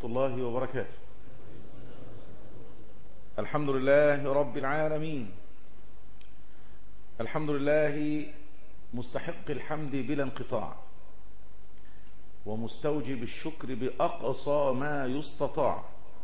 الله وبركاته الحمد لله رب العالمين الحمد لله مستحق الحمد بلا انقطاع ومستوجب الشكر بأقصى ما يستطاع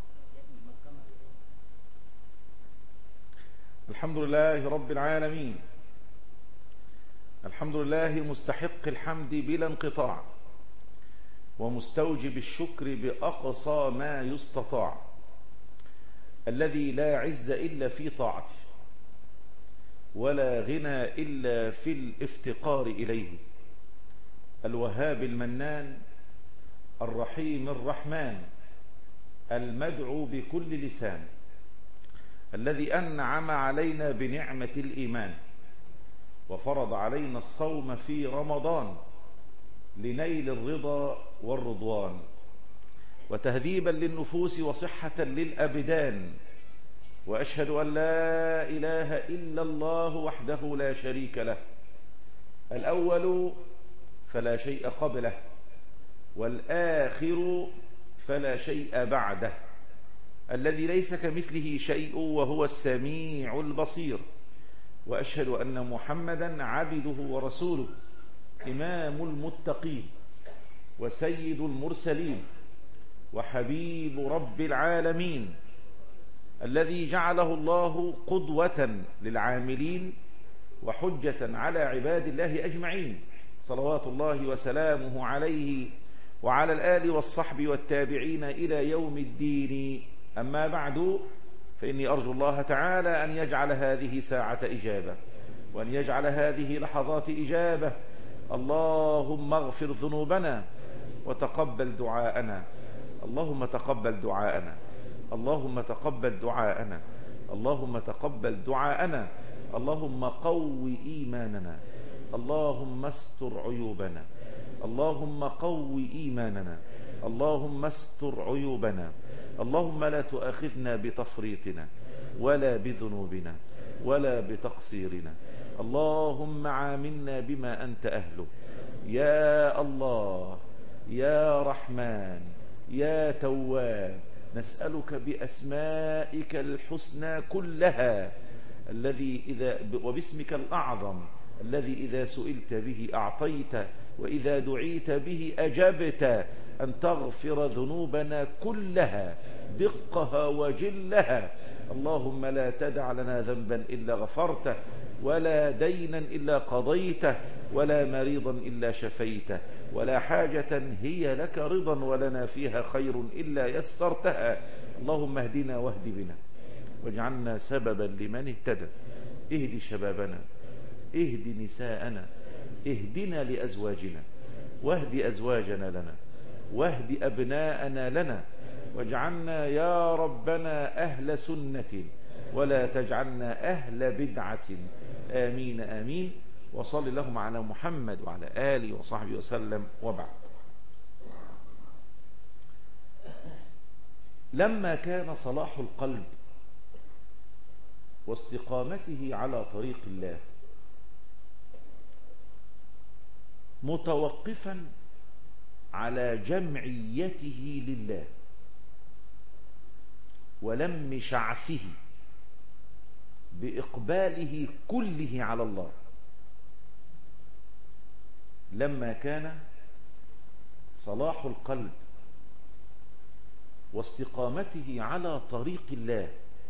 الحمد لله رب العالمين الحمد لله مستحق الحمد بلا انقطاع ومستوجب الشكر بأقصى ما يستطاع الذي لا عز إلا في طاعته ولا غنى إلا في الافتقار إليه الوهاب المنان الرحيم الرحمن المدعو بكل لسان الذي أنعم علينا بنعمة الإيمان وفرض علينا الصوم في رمضان لنيل الرضا والرضوان وتهذيبا للنفوس وصحة للأبدان وأشهد أن لا إله إلا الله وحده لا شريك له الأول فلا شيء قبله والآخر فلا شيء بعده الذي ليس كمثله شيء وهو السميع البصير وأشهد أن محمدا عبده ورسوله إمام المتقين وسيد المرسلين وحبيب رب العالمين الذي جعله الله قدوة للعاملين وحجة على عباد الله أجمعين صلوات الله وسلامه عليه وعلى الآل والصحب والتابعين إلى يوم الدين أما بعد فإني أرجو الله تعالى أن يجعل هذه ساعة إجابة وأن يجعل هذه لحظات إجابة اللهم اغفر ذنوبنا وتقبل دعاءنا اللهم تقبل دعاءنا اللهم تقبل دعاءنا اللهم تقبل دعاءنا اللهم قو إيماننا اللهم استر عيوبنا اللهم قو إيماننا اللهم استر عيوبنا اللهم لا تؤاخذنا بتفريطنا ولا بذنوبنا ولا بتقصيرنا اللهم عاملنا بما أنت أهله يا الله يا رحمن يا تواب نسألك بأسمائك الحسنى كلها الذي إذا وباسمك الأعظم الذي إذا سئلت به أعطيت وإذا دعيت به أجبت أن تغفر ذنوبنا كلها دقها وجلها اللهم لا تدع لنا ذنبا إلا غفرته ولا دينا إلا قضيته ولا مريضا إلا شفيته ولا حاجة هي لك رضا ولنا فيها خير إلا يسرتها اللهم اهدنا واهد بنا واجعلنا سببا لمن اهتدى اهد شبابنا اهد نساءنا اهدنا لأزواجنا واهد أزواجنا لنا واهد أبناءنا لنا واجعلنا يا ربنا أهل سنة ولا تجعلنا أهل بدعة آمين آمين وصل اللهم على محمد وعلى آله وصحبه وسلم وبعد لما كان صلاح القلب واستقامته على طريق الله متوقفا على جمعيته لله ولم شعثه بإقباله كله على الله لما كان صلاح القلب واستقامته على طريق الله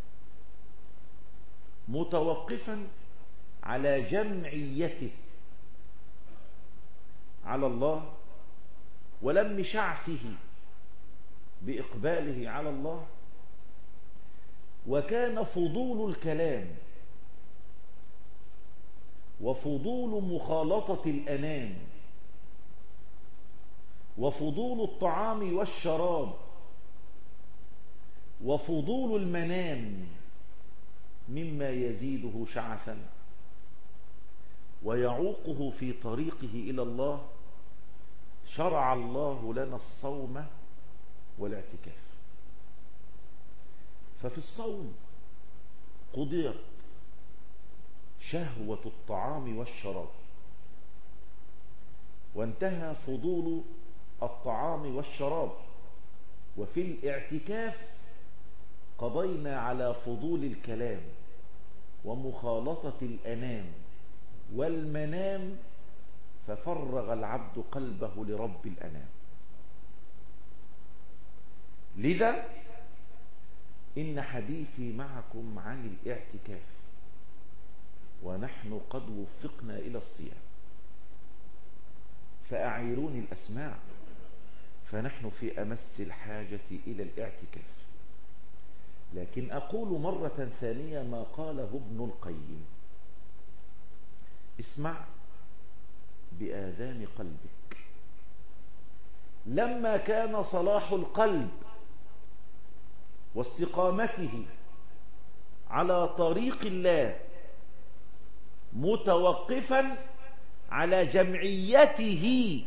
متوقفا على جمعيته على الله ولم شعثه بإقباله على الله وكان فضول الكلام وفضول مخالطة الأنام وفضول الطعام والشراب وفضول المنام مما يزيده شعثا ويعوقه في طريقه إلى الله شرع الله لنا الصوم والاعتكاف ففي الصوم قضيت شهوة الطعام والشراب وانتهى فضول الطعام والشراب وفي الاعتكاف قضينا على فضول الكلام ومخالطة الأنام والمنام ففرغ العبد قلبه لرب الأنام لذا إن حديثي معكم عن الاعتكاف ونحن قد وفقنا إلى الصيام فأعيروني الأسماع فنحن في أمس الحاجة إلى الاعتكاف لكن أقول مرة ثانية ما قاله ابن القيم اسمع بآذان قلبك لما كان صلاح القلب واستقامته على طريق الله متوقفا على جمعيته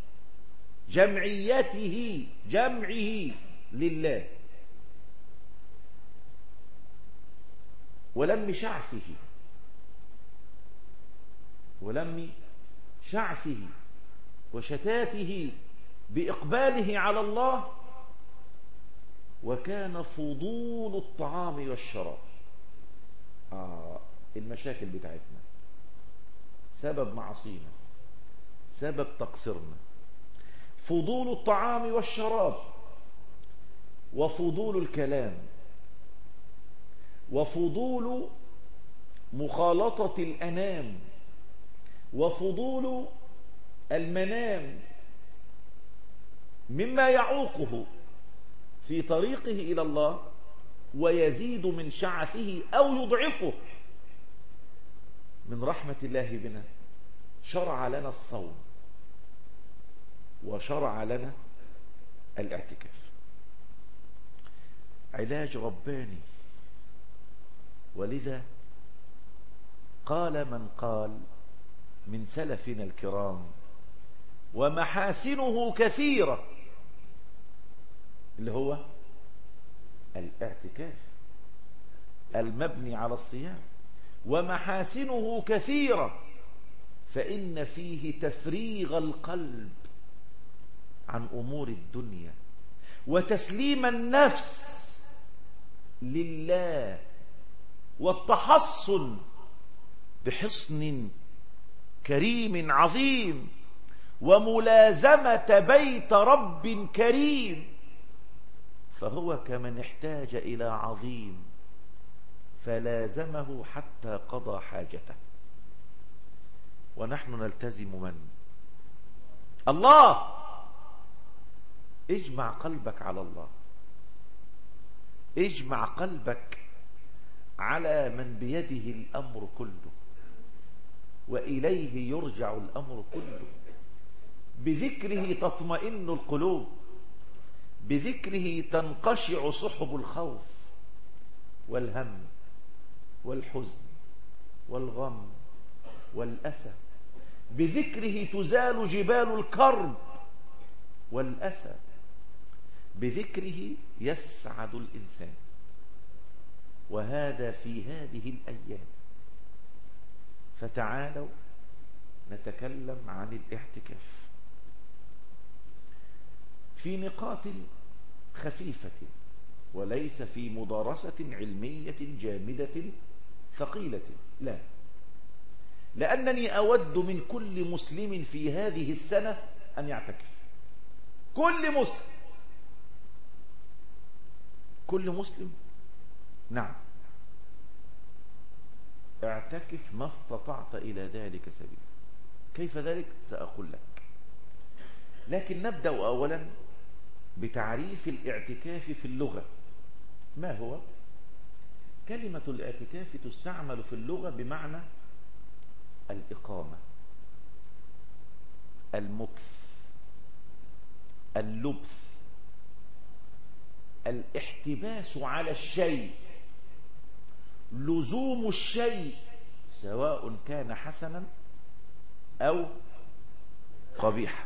جمعيته جمعه لله ولم شعفه ولم شعفه وشتاته بإقباله على الله وكان فضول الطعام والشراب آه المشاكل بتاعتنا سبب معصينا سبب تقصيرنا فضول الطعام والشراب وفضول الكلام وفضول مخالطة الأنام وفضول المنام مما يعوقه في طريقه إلى الله ويزيد من شعثه أو يضعفه من رحمة الله بنا شرع لنا الصوم وشرع لنا الاعتكاف علاج رباني ولذا قال من قال من سلفنا الكرام ومحاسنه كثيرة اللي هو الاعتكاف المبني على الصيام ومحاسنه كثيرة فإن فيه تفريغ القلب عن أمور الدنيا وتسليم النفس لله والتحصن بحصن كريم عظيم وملازمة بيت رب كريم فهو كمن احتاج إلى عظيم فلازمه حتى قضى حاجته ونحن نلتزم من الله اجمع قلبك على الله اجمع قلبك على من بيده الأمر كله وإليه يرجع الأمر كله بذكره تطمئن القلوب بذكره تنقشع صحب الخوف والهم والحزن والغم والأسى بذكره تزال جبال الكرب والأسى بذكره يسعد الإنسان وهذا في هذه الأيام فتعالوا نتكلم عن الاعتكاف في نقاط خفيفة وليس في مدارسة علمية جامدة ثقيلة لا لأنني أود من كل مسلم في هذه السنة أن يعتكف كل مسلم كل مسلم نعم اعتكف ما استطعت إلى ذلك سبيلا كيف ذلك سأقول لك لكن نبدأ أولا بتعريف الاعتكاف في اللغة ما هو؟ كلمة الاعتكاف تستعمل في اللغة بمعنى الإقامة المكث اللبث الاحتباس على الشيء لزوم الشيء سواء كان حسنا أو قبيحا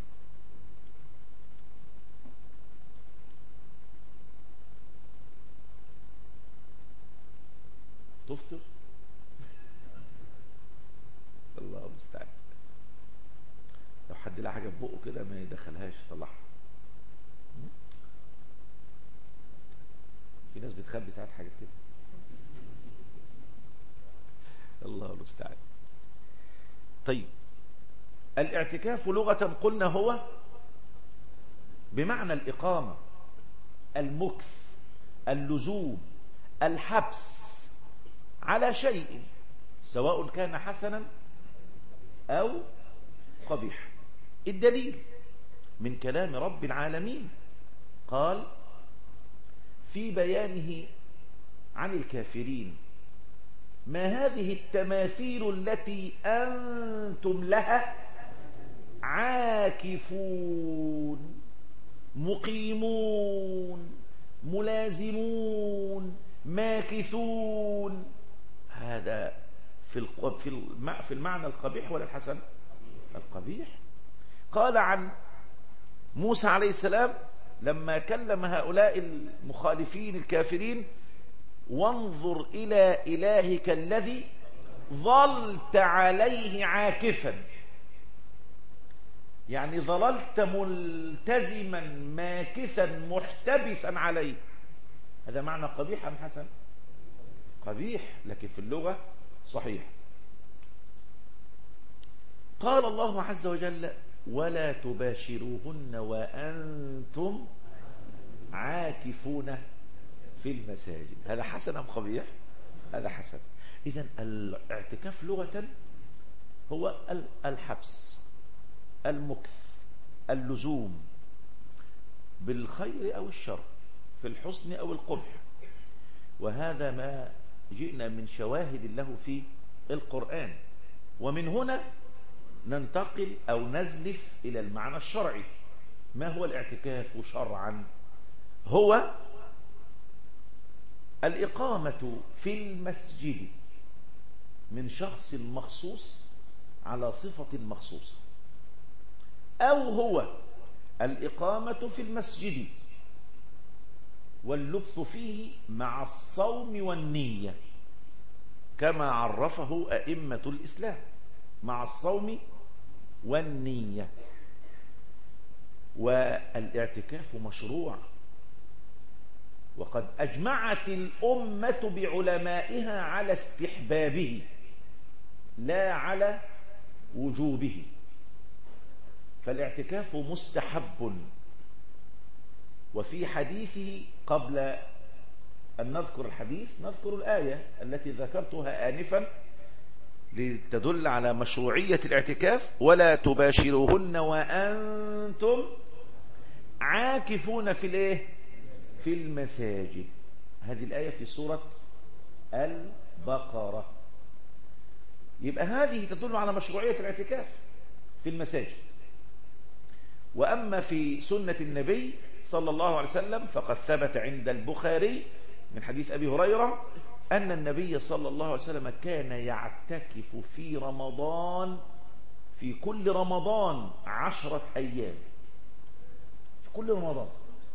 تفطر الله المستعان لو حد لها حاجه في بقه كده ما يدخلهاش طلعها بتتخبي ساعات حاجات كده الله المستعان طيب الاعتكاف لغة قلنا هو بمعنى الإقامة المكث اللزوم الحبس على شيء سواء كان حسنا أو قبيحا الدليل من كلام رب العالمين قال في بيانه عن الكافرين ما هذه التماثيل التي أنتم لها عاكفون مقيمون ملازمون ماكثون هذا في في المعنى القبيح ولا الحسن القبيح قال عن موسى عليه السلام لما كلم هؤلاء المخالفين الكافرين وانظر إلى إلهك الذي ظلت عليه عاكفا يعني ظللت ملتزما ماكثا محتبسا عليه هذا معنى قبيح أم حسن قبيح لكن في اللغة صحيح قال الله عز وجل ولا تباشروهن وأنتم عاكفون في المساجد هذا حسن أم قبيح هذا حسن إذا الاعتكاف لغة هو الحبس المكث اللزوم بالخير أو الشر في الحسن أو القبح وهذا ما جئنا من شواهد له في القرآن ومن هنا ننتقل أو نزلف إلى المعنى الشرعي ما هو الاعتكاف شرعا هو الإقامة في المسجد من شخص مخصوص على صفة مخصوصة أو هو الإقامة في المسجد واللبث فيه مع الصوم والنية كما عرفه أئمة الإسلام مع الصوم والنية والاعتكاف مشروع وقد أجمعت الأمة بعلمائها على استحبابه لا على وجوبه فالاعتكاف مستحب وفي حديثه قبل أن نذكر الحديث نذكر الآية التي ذكرتها آنفا لتدل على مشروعية الاعتكاف ولا تباشروهن وأنتم عاكفون في الايه في المساجد هذه الآية في سورة البقرة يبقى هذه تدل على مشروعية الاعتكاف في المساجد وأما في سنة النبي صلى الله عليه وسلم فقد ثبت عند البخاري من حديث أبي هريرة أن النبي صلى الله عليه وسلم كان يعتكف في رمضان في كل رمضان عشرة أيام في كل رمضان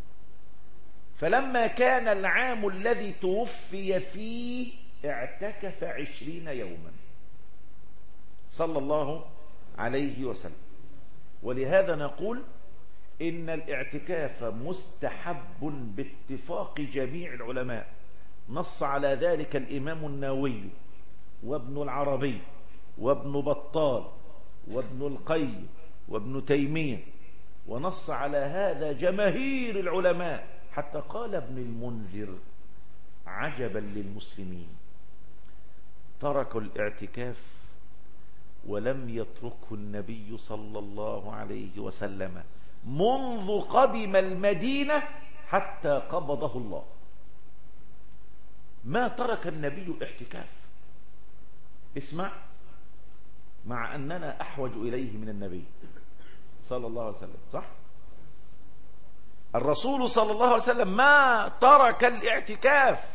فلما كان العام الذي توفي فيه اعتكف عشرين يوما صلى الله عليه وسلم ولهذا نقول إن الاعتكاف مستحب باتفاق جميع العلماء نص على ذلك الإمام النووي وابن العربي وابن بطال وابن القيم وابن تيمية ونص على هذا جماهير العلماء حتى قال ابن المنذر عجبا للمسلمين تركوا الاعتكاف ولم يتركه النبي صلى الله عليه وسلم منذ قدم المدينة حتى قبضه الله ما ترك النبي الاعتكاف اسمع مع أننا أحوج إليه من النبي صلى الله عليه وسلم صح الرسول صلى الله عليه وسلم ما ترك الاعتكاف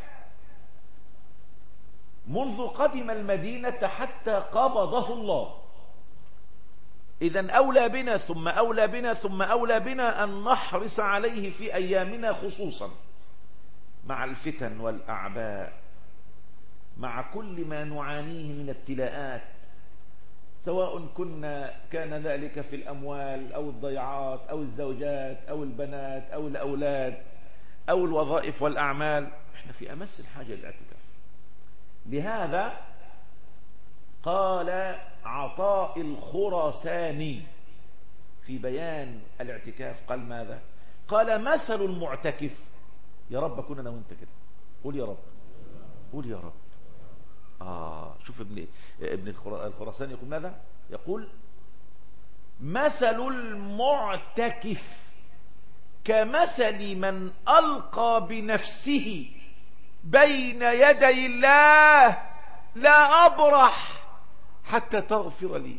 منذ قدم المدينة حتى قبضه الله إذا أولى بنا ثم أولى بنا ثم أولى بنا أن نحرص عليه في أيامنا خصوصا مع الفتن والأعباء مع كل ما نعانيه من ابتلاءات سواء كنا كان ذلك في الأموال أو الضيعات أو الزوجات أو البنات أو الأولاد أو الوظائف والأعمال احنا في أمس الحاجة للاعتكاف لهذا قال عطاء الخراساني في بيان الاعتكاف قال ماذا قال مثل المعتكف يا رب كنا انا وانت كده قول يا رب قول يا رب آه شوف ابن ابن الخراساني يقول ماذا يقول مثل المعتكف كمثل من ألقى بنفسه بين يدي الله لا أبرح حتى تغفر لي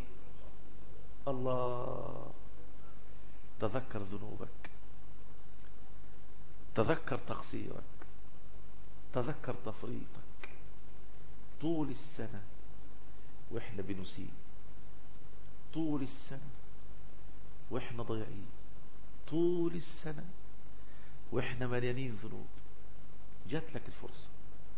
الله تذكر ذنوبك تذكر تقصيرك تذكر تفريطك طول السنة وإحنا بنسيب طول السنة وإحنا ضيعين طول السنة وإحنا مليانين ذنوب جات لك الفرصة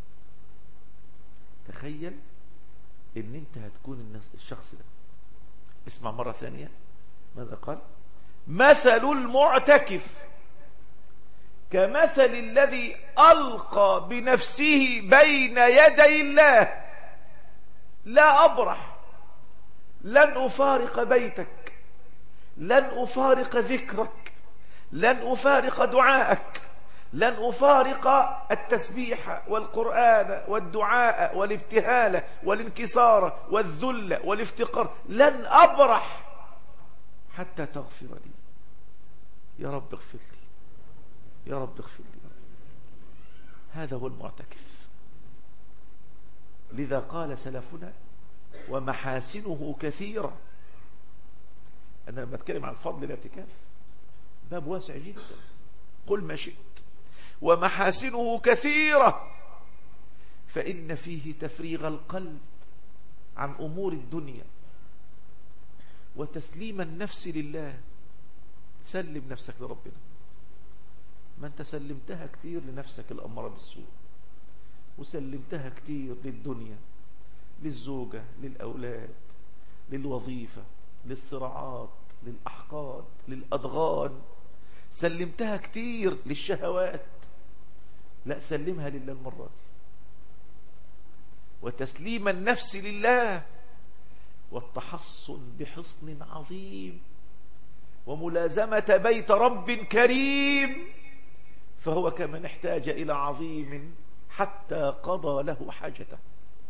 تخيل ان انت هتكون الشخص ده اسمع مرة ثانية ماذا قال مثل المعتكف كمثل الذي ألقى بنفسه بين يدي الله لا أبرح لن أفارق بيتك لن أفارق ذكرك لن أفارق دعاءك لن أفارق التسبيح والقرآن والدعاء والابتهال والانكسار والذل والافتقار لن أبرح حتى تغفر لي يا رب اغفر لي يا رب اغفر لي هذا هو المعتكف لذا قال سلفنا ومحاسنه كثيرة أنا لما أتكلم عن فضل الاعتكاف باب واسع جدا قل ما شئت ومحاسنه كثيرة فإن فيه تفريغ القلب عن أمور الدنيا وتسليم النفس لله سلم نفسك لربنا ما انت سلمتها كتير لنفسك الأمارة بالسوء وسلمتها كتير للدنيا للزوجة للأولاد للوظيفة للصراعات للأحقاد للأضغان سلمتها كتير للشهوات لا سلمها لله المرة دي وتسليم النفس لله والتحصن بحصن عظيم وملازمة بيت رب كريم فهو كمن احتاج إلى عظيم حتى قضى له حاجته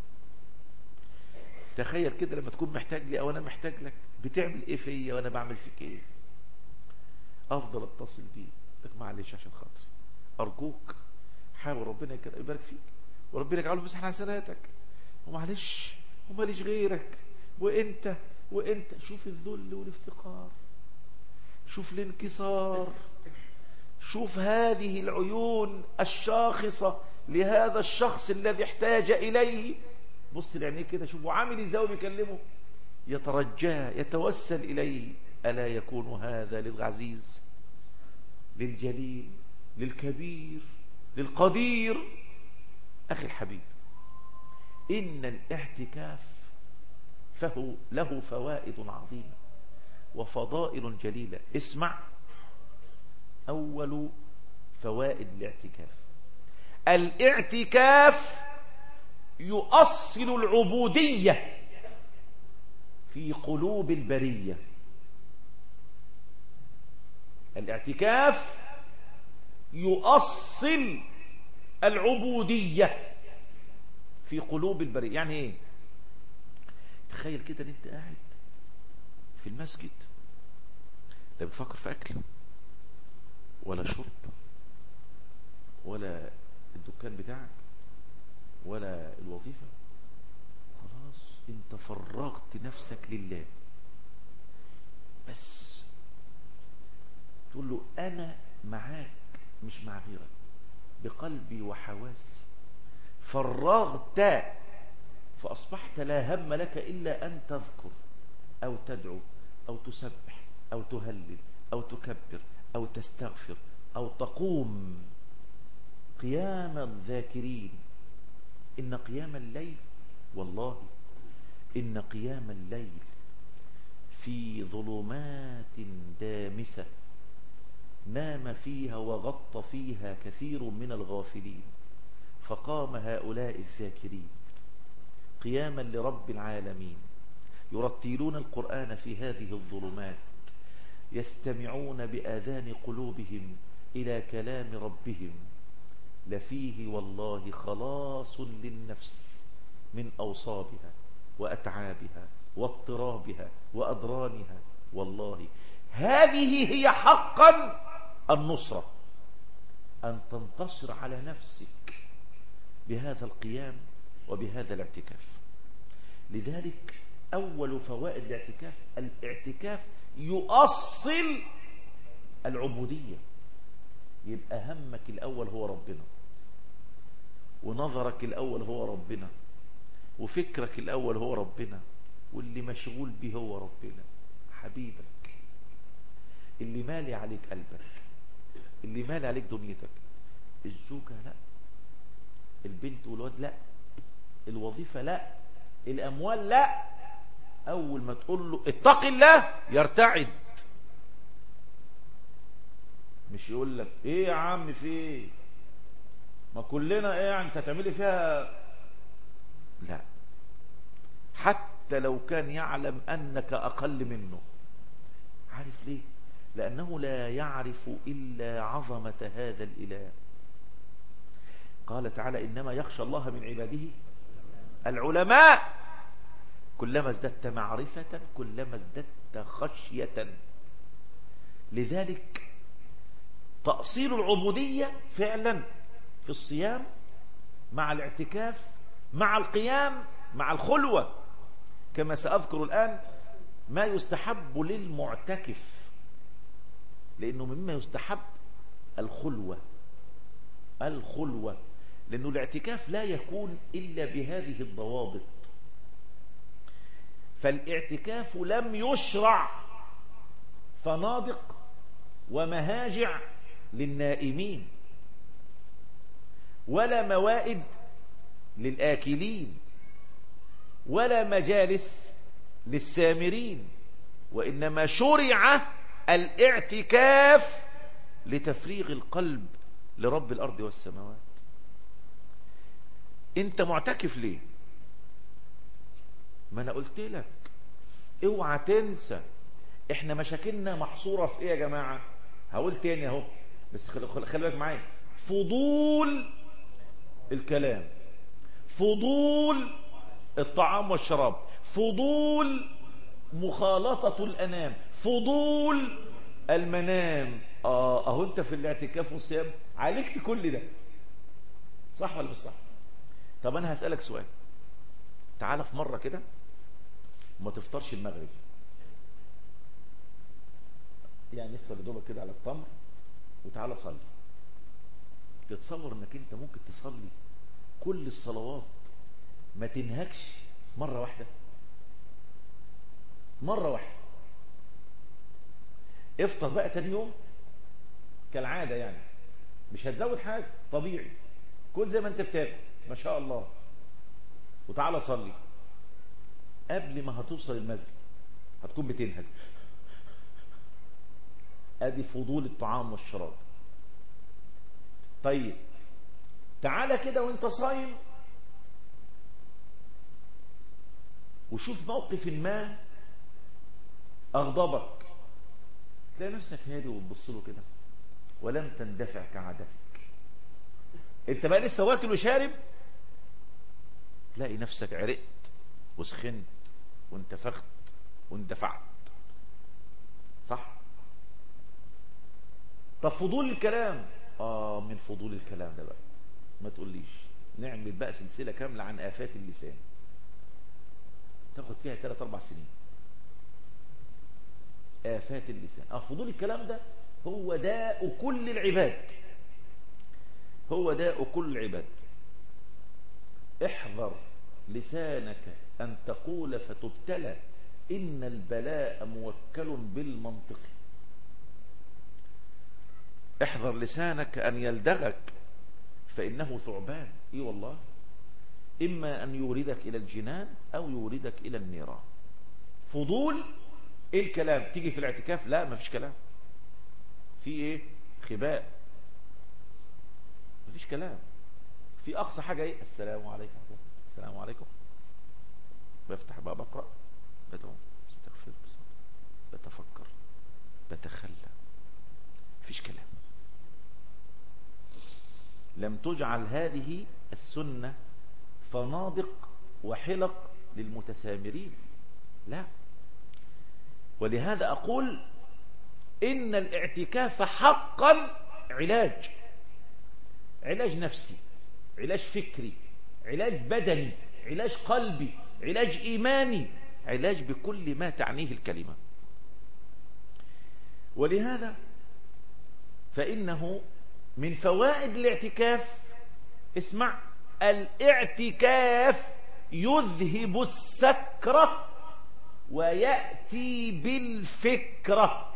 تخيل كده لما تكون محتاج لي أو أنا محتاج لك بتعمل إيه فيا وأنا بعمل فيك إيه أفضل اتصل بيه لك معلش عشان خاطري أرجوك حاول ربنا يبارك فيك وربنا يجعله مسح حسناتك ومعلش وماليش غيرك وانت وانت شوف الذل والافتقار شوف الانكسار شوف هذه العيون الشاخصة لهذا الشخص الذي احتاج إليه بص لعينيه كده شوفوا عامل ازاي بيكلمه يترجاه يتوسل إليه ألا يكون هذا للعزيز للجليل للكبير للقدير أخي الحبيب إن الاعتكاف فهو له فوائد عظيمة وفضائل جليلة اسمع أول فوائد الاعتكاف الاعتكاف يؤصل العبودية في قلوب البرية الاعتكاف يؤصل العبودية في قلوب البرية يعني ايه تخيل كده ان انت قاعد في المسجد لا بتفكر في اكل ولا شرب ولا الدكان بتاعك ولا الوظيفة خلاص انت فرغت نفسك لله بس تقول له انا معاك مش مع غيرك بقلبي وحواسي فرغت فأصبحت لا هم لك إلا أن تذكر أو تدعو أو تسبح أو تهلل أو تكبر أو تستغفر أو تقوم قيام الذاكرين إن قيام الليل والله إن قيام الليل في ظلمات دامسة نام فيها وغط فيها كثير من الغافلين فقام هؤلاء الذاكرين قياما لرب العالمين يرتلون القرآن في هذه الظلمات يستمعون بآذان قلوبهم إلى كلام ربهم لفيه والله خلاص للنفس من أوصابها وأتعابها واضطرابها وأضرانها والله هذه هي حقا النصرة أن تنتصر على نفسك بهذا القيام وبهذا الاعتكاف لذلك أول فوائد الاعتكاف الاعتكاف يؤصل العبودية يبقى همك الأول هو ربنا ونظرك الأول هو ربنا وفكرك الأول هو ربنا واللي مشغول به هو ربنا حبيبك اللي مالي عليك قلبك اللي مالي عليك دنيتك الزوجة لا البنت والواد لا الوظيفة لا الأموال لا أول ما تقول له اتق الله يرتعد مش يقول لك ايه يا عم في ايه ما كلنا ايه يعني انت هتعملي فيها لا حتى لو كان يعلم انك اقل منه عارف ليه لانه لا يعرف الا عظمه هذا الاله قال تعالى انما يخشى الله من عباده العلماء كلما ازددت معرفه كلما ازددت خشيه لذلك تأصيل العبودية فعلا في الصيام مع الاعتكاف مع القيام مع الخلوة كما سأذكر الآن ما يستحب للمعتكف لأنه مما يستحب الخلوة الخلوة لأنه الاعتكاف لا يكون إلا بهذه الضوابط فالاعتكاف لم يشرع فنادق ومهاجع للنائمين ولا موائد للآكلين ولا مجالس للسامرين وإنما شرع الاعتكاف لتفريغ القلب لرب الأرض والسماوات انت معتكف ليه ما انا قلت لك اوعى تنسى احنا مشاكلنا محصورة في ايه يا جماعة هقول تاني اهو بس خلي خل... بالك معايا فضول الكلام فضول الطعام والشراب فضول مخالطة الأنام فضول المنام آه أهو أنت في الاعتكاف والصيام عالجت كل ده صح ولا مش صح طب أنا هسألك سؤال تعال في مرة كده وما تفطرش المغرب يعني افطر دوبك كده على التمر وتعالى صلي تتصور انك انت ممكن تصلي كل الصلوات ما تنهكش مرة واحدة مرة واحدة افطر بقى تاني يوم كالعادة يعني مش هتزود حاجة طبيعي كل زي ما انت بتاكل ما شاء الله وتعالى صلي قبل ما هتوصل المسجد هتكون بتنهج ادي فضول الطعام والشراب طيب تعالى كده وانت صايم وشوف موقف ما اغضبك تلاقي نفسك هادي وتبص له كده ولم تندفع كعادتك انت بقى لسه واكل وشارب تلاقي نفسك عرقت وسخنت وانتفخت واندفعت صح طب فضول الكلام اه من فضول الكلام ده بقى ما تقوليش نعمل بقى سلسله كامله عن افات اللسان تاخد فيها 3 4 سنين آفات اللسان اه فضول الكلام ده هو داء كل العباد هو داء كل العباد احذر لسانك أن تقول فتبتلى إن البلاء موكل بالمنطق احذر لسانك أن يلدغك فإنه ثعبان إي والله إما أن يوردك إلى الجنان أو يوردك إلى النيران فضول إيه الكلام تيجي في الاعتكاف لا ما فيش كلام في إيه خباء ما فيش كلام في أقصى حاجة إيه السلام عليكم السلام عليكم بفتح بقى بقرأ بدعو استغفر بتفكر بتخلى فيش كلام لم تجعل هذه السنة فنادق وحلق للمتسامرين لا ولهذا أقول إن الاعتكاف حقا علاج علاج نفسي علاج فكري علاج بدني علاج قلبي علاج إيماني علاج بكل ما تعنيه الكلمة ولهذا فإنه من فوائد الاعتكاف اسمع الاعتكاف يذهب السكرة ويأتي بالفكرة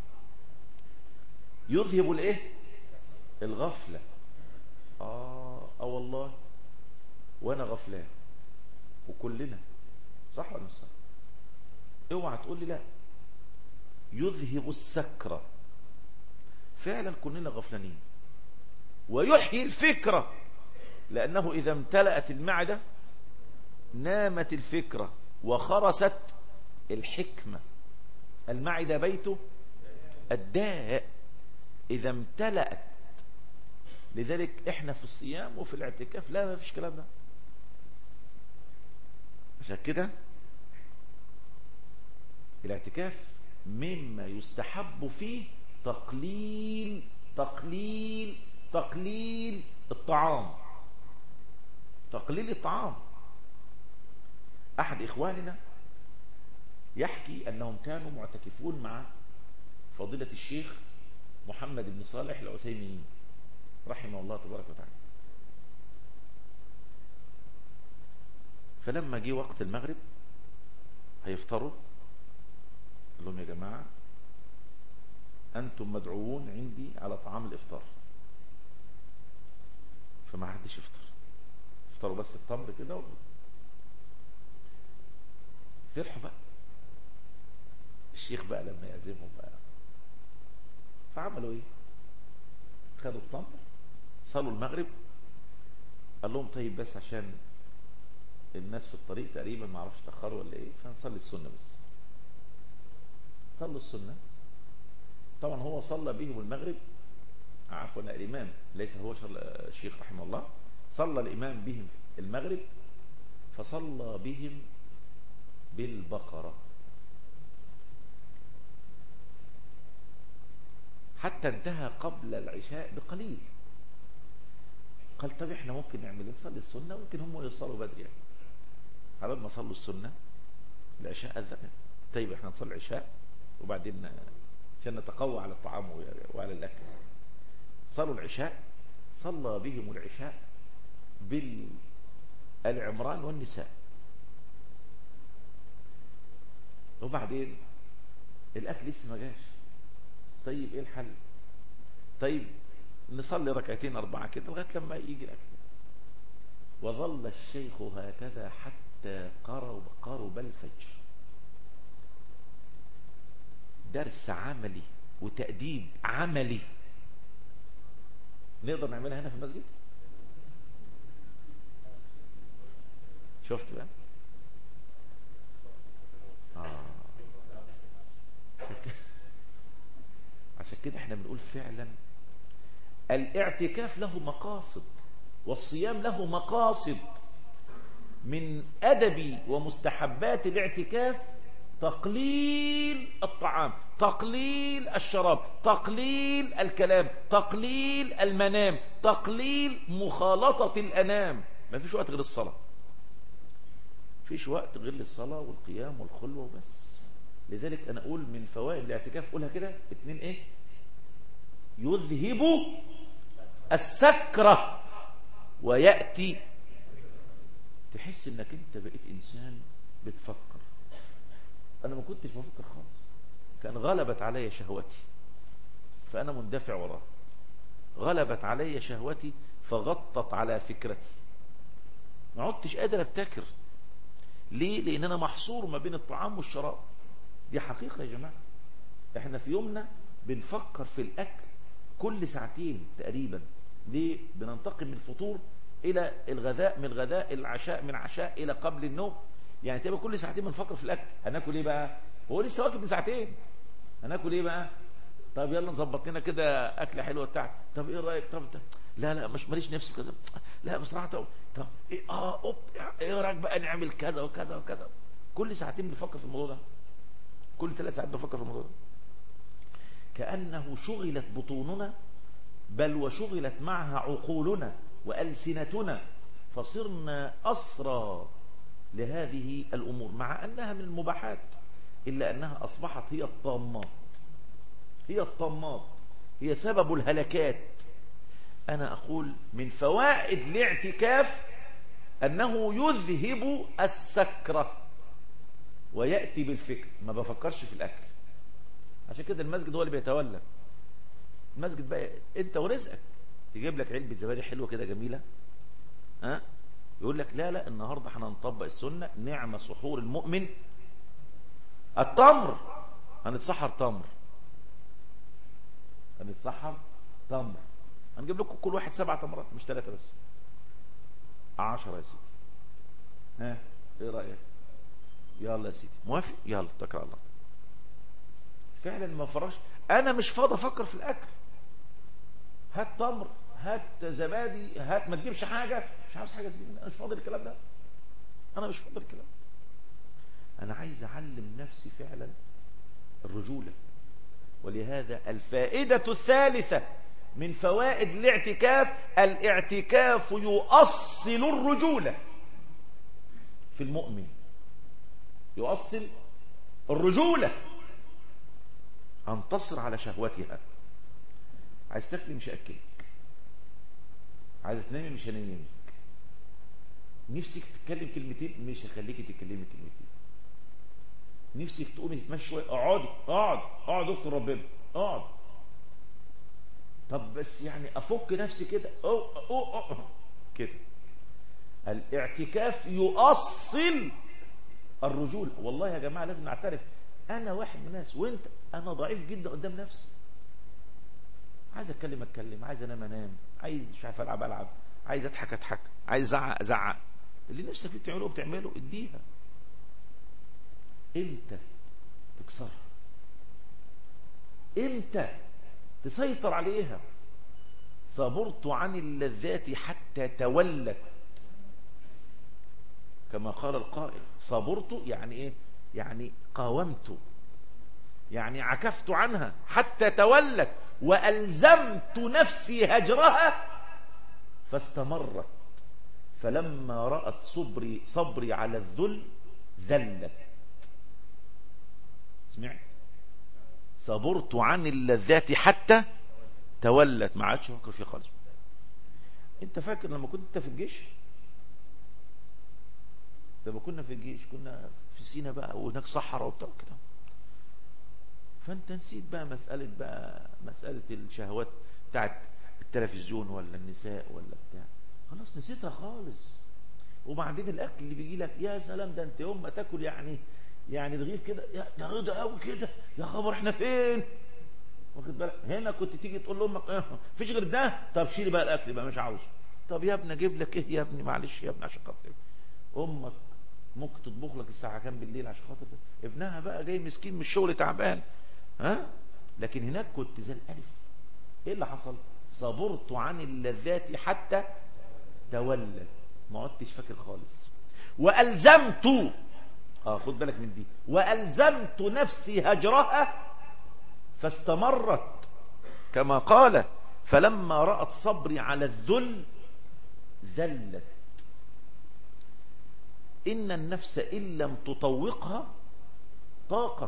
يذهب الايه الغفلة آه, آه والله وأنا غفلان وكلنا صح ولا مش صح اوعى تقول لي لا يذهب السكرة فعلا كلنا غفلانين ويحيي الفكرة لأنه إذا امتلأت المعدة نامت الفكرة وخرست الحكمة المعدة بيته الداء إذا امتلأت لذلك احنا في الصيام وفي الاعتكاف لا ما فيش كلام ده عشان كده الاعتكاف مما يستحب فيه تقليل تقليل تقليل الطعام تقليل الطعام أحد إخواننا يحكي أنهم كانوا معتكفون مع فضيلة الشيخ محمد بن صالح العثيمين رحمه الله تبارك وتعالى فلما جه وقت المغرب هيفطروا قال لهم يا جماعة أنتم مدعوون عندي على طعام الإفطار فما حدش يفطر افطروا بس التمر كده و... فرحوا بقى الشيخ بقى لما يعزمهم بقى فعملوا ايه خدوا التمر صلوا المغرب قال لهم طيب بس عشان الناس في الطريق تقريبا ما عرفش تاخروا ولا ايه فنصلي السنه بس صلوا السنه طبعا هو صلى بهم المغرب عفوا الامام ليس هو الشيخ رحمه الله صلى الامام بهم المغرب فصلى بهم بالبقره حتى انتهى قبل العشاء بقليل قال طب احنا ممكن نعمل نصلي السنة ممكن هم يوصلوا بدري يعني على ما صلوا السنة العشاء أذن طيب احنا نصلي العشاء وبعدين عشان نتقوى على الطعام وعلى الأكل صلوا العشاء صلى بهم العشاء بالعمران والنساء وبعدين الأكل لسه ما جاش طيب ايه الحل طيب نصلي ركعتين أربعة كده لغاية لما يجي الأكل وظل الشيخ هكذا حتى قرب, قرب الفجر درس عملي وتأديب عملي نقدر نعملها هنا في المسجد شفت بقى آه. عشان كده احنا بنقول فعلا الاعتكاف له مقاصد والصيام له مقاصد من أدب ومستحبات الاعتكاف تقليل الطعام تقليل الشراب تقليل الكلام تقليل المنام تقليل مخالطة الأنام ما فيش وقت غير الصلاة فيش وقت غير للصلاة والقيام والخلوة وبس لذلك أنا أقول من فوائد الاعتكاف قولها كده اتنين إيه يذهب السكرة ويأتي تحس انك انت بقيت انسان بتفكر انا ما كنتش بفكر خالص كان غلبت علي شهوتي فانا مندفع وراه غلبت علي شهوتي فغطت على فكرتي ما عدتش قادر ابتكر ليه لان انا محصور ما بين الطعام والشراب دي حقيقة يا جماعة احنا في يومنا بنفكر في الاكل كل ساعتين تقريبا ليه بننتقل من الفطور إلى الغذاء من الغذاء العشاء من عشاء إلى قبل النوم يعني تبقى كل ساعتين بنفكر في الأكل هناكل إيه بقى هو لسه واكل من ساعتين هناكل إيه بقى طب يلا نظبط لنا كده أكلة حلوة بتاعك طب إيه رأيك طب ده لا لا مش ماليش نفسي كذا لا بصراحة طب, طب إيه آه أوب إيه رأيك بقى نعمل كذا وكذا وكذا كل ساعتين بنفكر في الموضوع ده كل ثلاث ساعات بنفكر في الموضوع ده كأنه شغلت بطوننا بل وشغلت معها عقولنا وألسنتنا فصرنا أسرى لهذه الأمور مع أنها من المباحات إلا أنها أصبحت هي الطامات هي الطامات هي سبب الهلكات أنا أقول من فوائد الاعتكاف أنه يذهب السكرة ويأتي بالفكر ما بفكرش في الأكل عشان كده المسجد هو اللي بيتولى المسجد بقى انت ورزقك يجيب لك علبة زبادي حلوة كده جميلة ها يقول لك لا لا النهاردة احنا هنطبق السنة نعمة سحور المؤمن التمر هنتسحر تمر هنتسحر تمر هنجيب لكم كل واحد سبع تمرات مش ثلاثة بس عشرة يا سيدي ها ايه رأيك يلا يا سيدي موافق يلا اتكل على الله فعلا ما فرش انا مش فاضي افكر في الاكل هات تمر هات زبادي هات ما تجيبش حاجه مش عاوز حاجه زي انا مش فاضي الكلام ده انا مش فاضي الكلام انا عايز اعلم نفسي فعلا الرجوله ولهذا الفائده الثالثه من فوائد الاعتكاف الاعتكاف يؤصل الرجوله في المؤمن يؤصل الرجوله انتصر على شهوتها عايز تاكلي مش هاكلك عايز تنامي مش هنيمك نفسك تتكلم كلمتين مش هخليكي تتكلمي كلمتين نفسك تقومي تتمشي شويه اقعدي اقعد اقعد اذكر ربنا اقعد طب بس يعني افك نفسي كده أو أو أو كده الاعتكاف يؤصل الرجول والله يا جماعه لازم نعترف انا واحد من الناس وانت انا ضعيف جدا قدام نفسي عايز اتكلم اتكلم عايز انام انام عايز مش عارف العب العب عايز اضحك اضحك عايز ازعق ازعق اللي نفسك فيه بتعمله بتعمله اديها امتى تكسرها امتى تسيطر عليها صبرت عن اللذات حتى تولت كما قال القائل صبرت يعني ايه يعني قاومت يعني عكفت عنها حتى تولت وألزمت نفسي هجرها فاستمرت فلما رأت صبري صبري على الذل ذلت سمعت صبرت عن اللذات حتى تولت ما عادش فكر فيها خالص انت فاكر لما كنت انت في الجيش لما كنا في الجيش كنا في سينا بقى وهناك صحراء وبتاع كده فانت نسيت بقى مسألة بقى مسألة الشهوات بتاعت التلفزيون ولا النساء ولا بتاع خلاص نسيتها خالص وبعدين الاكل اللي بيجي لك يا سلام ده انت يوم ما تاكل يعني يعني رغيف كده يا ده رضا قوي كده يا خبر احنا فين واخد بالك هنا كنت تيجي تقول لامك اه فيش غير ده طب شيلي بقى الاكل بقى مش عاوزه طب يا ابني اجيب لك ايه يا ابني معلش يا ابني عشان خاطر امك ممكن تطبخ لك الساعه كام بالليل عشان خاطر ابنها بقى جاي مسكين من الشغل تعبان ها لكن هناك كنت زي الالف ايه اللي حصل صبرت عن اللذات حتى تولت ما عدتش فاكر خالص والزمت اه خد بالك من دي والزمت نفسي هجرها فاستمرت كما قال فلما رأت صبري على الذل ذلت إن النفس إن لم تطوقها طاقت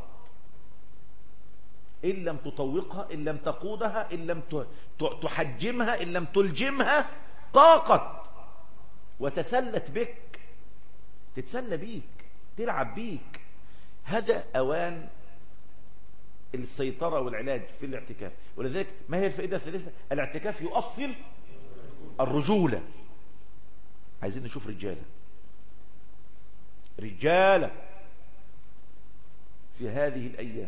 إن لم تطوقها إن لم تقودها إن لم تحجمها إن لم تلجمها طاقت وتسلت بك تتسلى بيك تلعب بيك هذا أوان السيطرة والعلاج في الاعتكاف ولذلك ما هي الفائدة الثالثة الاعتكاف يؤصل الرجولة عايزين نشوف رجالة رجالة في هذه الأيام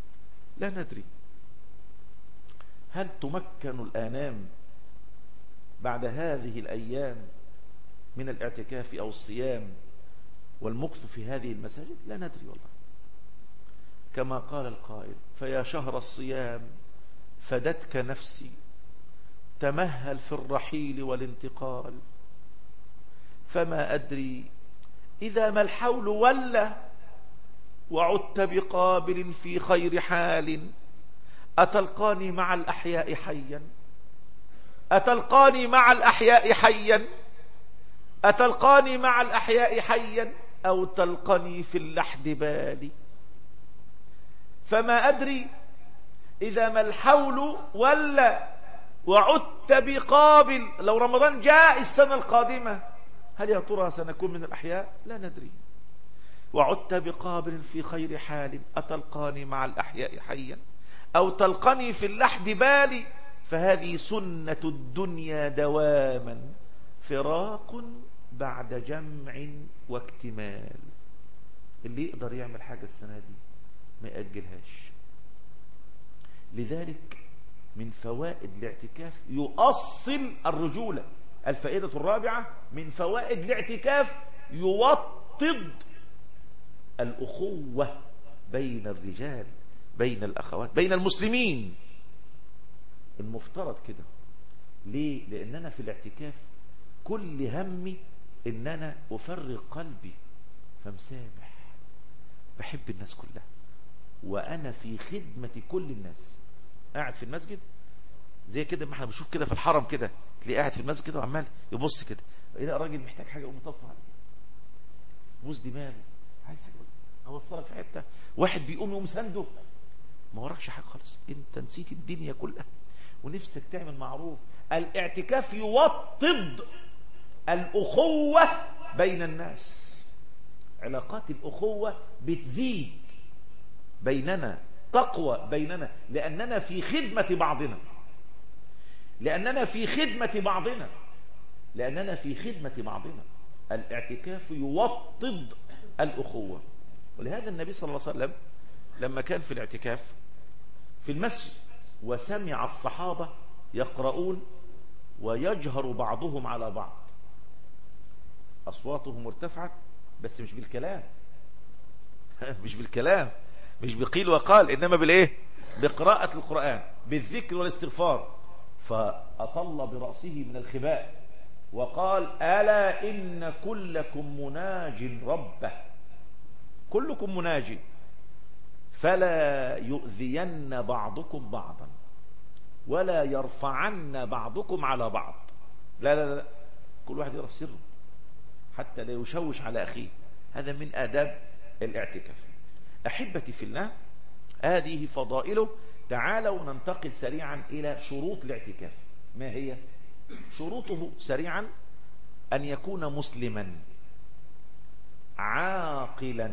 لا ندري هل تمكن الآنام بعد هذه الأيام من الاعتكاف أو الصيام والمكث في هذه المساجد لا ندري والله كما قال القائل فيا شهر الصيام فدتك نفسي تمهل في الرحيل والانتقال فما أدري إذا ما الحول ولا وعدت بقابل في خير حال أتلقاني مع الأحياء حيا أتلقاني مع الأحياء حيا أتلقاني مع الأحياء حيا أو تلقني في اللحد بالي فما أدري إذا ما الحول ولا وعدت بقابل لو رمضان جاء السنة القادمة هل يا ترى سنكون من الأحياء لا ندري وعدت بقابل في خير حال أتلقاني مع الأحياء حيا أو تلقني في اللحد بالي فهذه سنة الدنيا دواما فراق بعد جمع واكتمال اللي يقدر يعمل حاجة السنة دي ما يأجلهاش لذلك من فوائد الاعتكاف يؤصل الرجولة الفائدة الرابعة من فوائد الاعتكاف يوطد الأخوة بين الرجال بين الأخوات بين المسلمين المفترض كده ليه؟ لأن أنا في الاعتكاف كل همي إن أنا أفرغ قلبي فمسامح بحب الناس كلها وأنا في خدمة كل الناس قاعد في المسجد زي كده ما احنا بنشوف كده في الحرم كده تلاقيه قاعد في المسجد كده وعمال يبص كده اذا الراجل محتاج حاجه يقوم يطفى عليه بوس دماغه عايز حاجه اوصلك في حته واحد بيقوم يقوم سنده ما وراكش حاجه خالص انت نسيت الدنيا كلها ونفسك تعمل معروف الاعتكاف يوطد الاخوه بين الناس علاقات الاخوه بتزيد بيننا تقوى بيننا لاننا في خدمه بعضنا لاننا في خدمه بعضنا لاننا في خدمه بعضنا الاعتكاف يوطد الاخوه ولهذا النبي صلى الله عليه وسلم لما كان في الاعتكاف في المسجد وسمع الصحابة يقرؤون ويجهر بعضهم على بعض أصواتهم ارتفعت بس مش بالكلام مش بالكلام مش بقيل وقال إنما بالإيه بقراءة القرآن بالذكر والاستغفار فأطل برأسه من الخباء وقال ألا إن كلكم مناج ربه كلكم مناجي فلا يؤذين بعضكم بعضا ولا يرفعن بعضكم على بعض لا لا لا كل واحد يعرف سره حتى لا يشوش على أخيه هذا من آداب الاعتكاف أحبتي في الله هذه فضائله تعالوا ننتقل سريعا إلى شروط الاعتكاف ما هي شروطه سريعا أن يكون مسلما عاقلا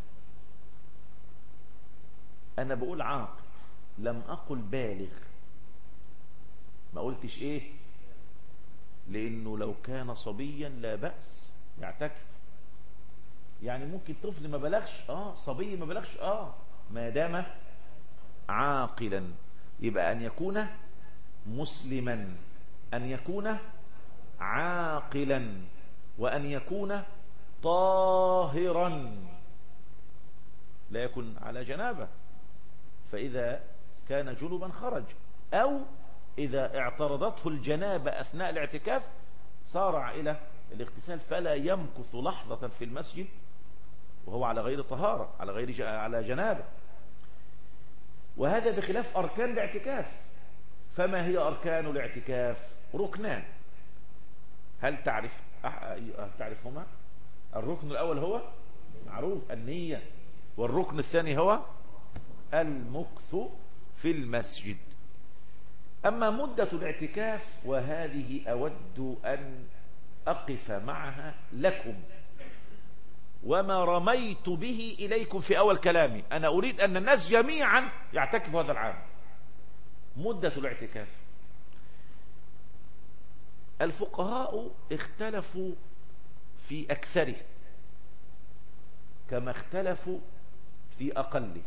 أنا بقول عاقل لم أقل بالغ ما قلتش إيه لأنه لو كان صبيا لا بأس يعتكف يعني ممكن طفل ما بلغش آه صبي ما بلغش آه ما دام عاقلا يبقى أن يكون مسلما أن يكون عاقلا وأن يكون طاهرا لا يكن على جنابه فإذا كان جنبا خرج أو إذا اعترضته الجنابة أثناء الاعتكاف سارع إلى الاغتسال فلا يمكث لحظة في المسجد وهو على غير طهارة على غير على جنابة وهذا بخلاف أركان الاعتكاف فما هي أركان الاعتكاف ركنان هل تعرف هل تعرفهما الركن الأول هو معروف النية والركن الثاني هو المكث في المسجد أما مدة الاعتكاف وهذه أود أن أقف معها لكم وما رميت به إليكم في أول كلامي أنا أريد أن الناس جميعا يعتكفوا هذا العام مدة الاعتكاف الفقهاء اختلفوا في أكثره كما اختلفوا في أقله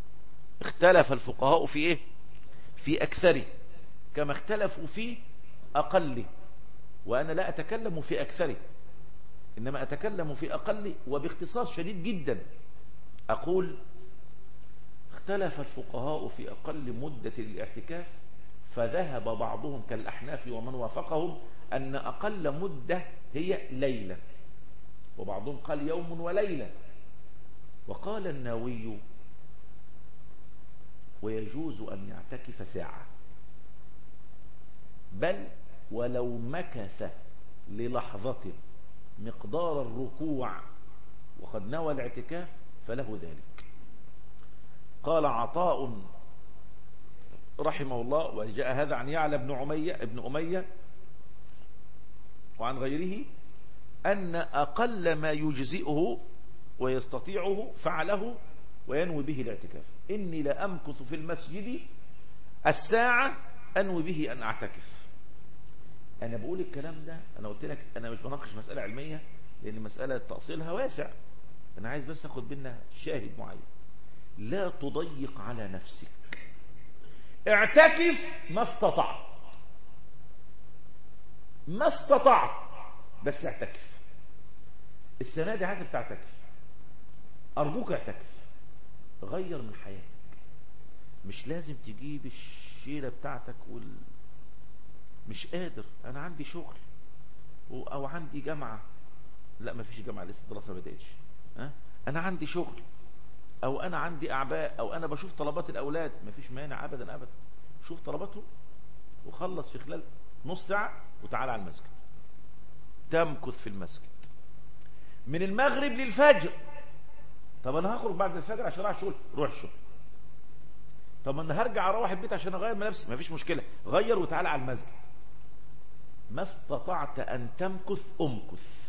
اختلف الفقهاء في ايه في اكثره كما اختلفوا في أقله وأنا لا أتكلم في أكثره إنما أتكلم في أقله وباختصار شديد جدا أقول اختلف الفقهاء في أقل مدة الاعتكاف فذهب بعضهم كالأحناف ومن وافقهم أن أقل مدة هي ليلة وبعضهم قال يوم وليلة وقال الناوي ويجوز أن يعتكف ساعة بل ولو مكث للحظة مقدار الركوع وقد نوى الاعتكاف فله ذلك قال عطاء رحمه الله وجاء هذا عن يعلى بن عمية ابن أمية وعن غيره أن أقل ما يجزئه ويستطيعه فعله وينوي به الاعتكاف إني لأمكث في المسجد الساعة أنوي به أن أعتكف أنا بقول الكلام ده أنا قلت لك أنا مش بناقش مسألة علمية لأن مسألة تأصيلها واسع أنا عايز بس أخد منها شاهد معين لا تضيق على نفسك اعتكف ما استطعت ما استطعت بس اعتكف السنة دي عايزك تعتكف أرجوك اعتكف غير من حياتك مش لازم تجيب الشيلة بتاعتك وال... مش قادر أنا عندي شغل و... أو عندي جامعة لا ما فيش جامعة لسه الدراسة ما بدأتش ها؟ أنا عندي شغل أو أنا عندي أعباء أو أنا بشوف طلبات الأولاد ما فيش مانع أبدا أبدا شوف طلباتهم وخلص في خلال نص ساعة وتعال على المسجد تمكث في المسجد من المغرب للفجر طب انا هخرج بعد الفجر عشان اروح الشغل روح الشغل طب انا هرجع اروح البيت عشان اغير ملابسي مفيش مشكله غير وتعالى على المسجد ما استطعت ان تمكث امكث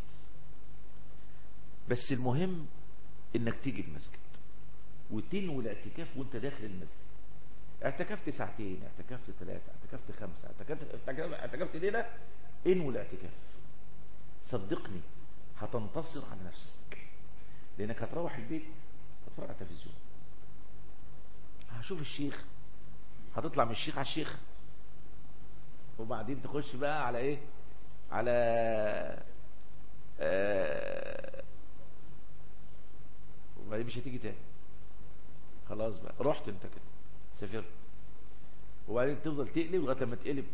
بس المهم انك تيجي المسجد وتنوي الاعتكاف وانت داخل المسجد اعتكفت ساعتين اعتكفت ثلاثة اعتكفت خمسة اعتكفت, اعتكفت ليلة انوي الاعتكاف صدقني هتنتصر على نفسك لانك هتروح البيت هتتفرج على التلفزيون هشوف الشيخ هتطلع من الشيخ على الشيخ وبعدين تخش بقى على ايه على آه وبعدين مش هتيجي تاني خلاص بقى رحت انت كده سافرت وبعدين تفضل تقلب لغايه لما تقلب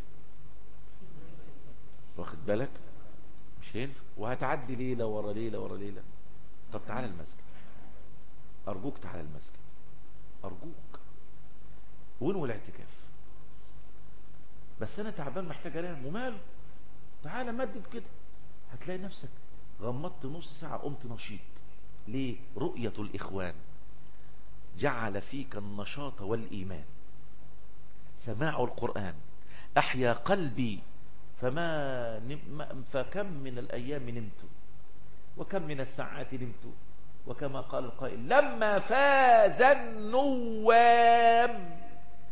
واخد بالك مش هينفع وهتعدي ليله ورا ليله ورا ليله طب تعالى المسجد ارجوك تعالى المسجد ارجوك وينوي الاعتكاف بس انا تعبان محتاج انام وماله تعالى مدد كده هتلاقي نفسك غمضت نص ساعه قمت نشيط ليه رؤيه الاخوان جعل فيك النشاط والايمان سماع القران احيا قلبي فما نم فكم من الايام نمت وكم من الساعات نمت وكما قال القائل لما فاز النوام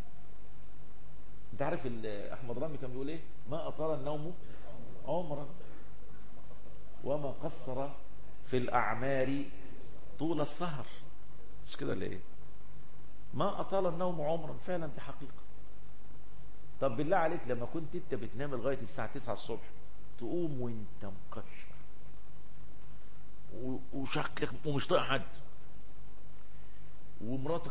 انت عارف احمد رامي كان بيقول ايه ما اطال النوم عمرا وما قصر في الاعمار طول السهر مش كده ولا ايه ما اطال النوم عمرا فعلا دي حقيقه طب بالله عليك لما كنت انت بتنام لغايه الساعه 9 الصبح تقوم وانت مكشر وشكلك ومش طايق حد ومراتك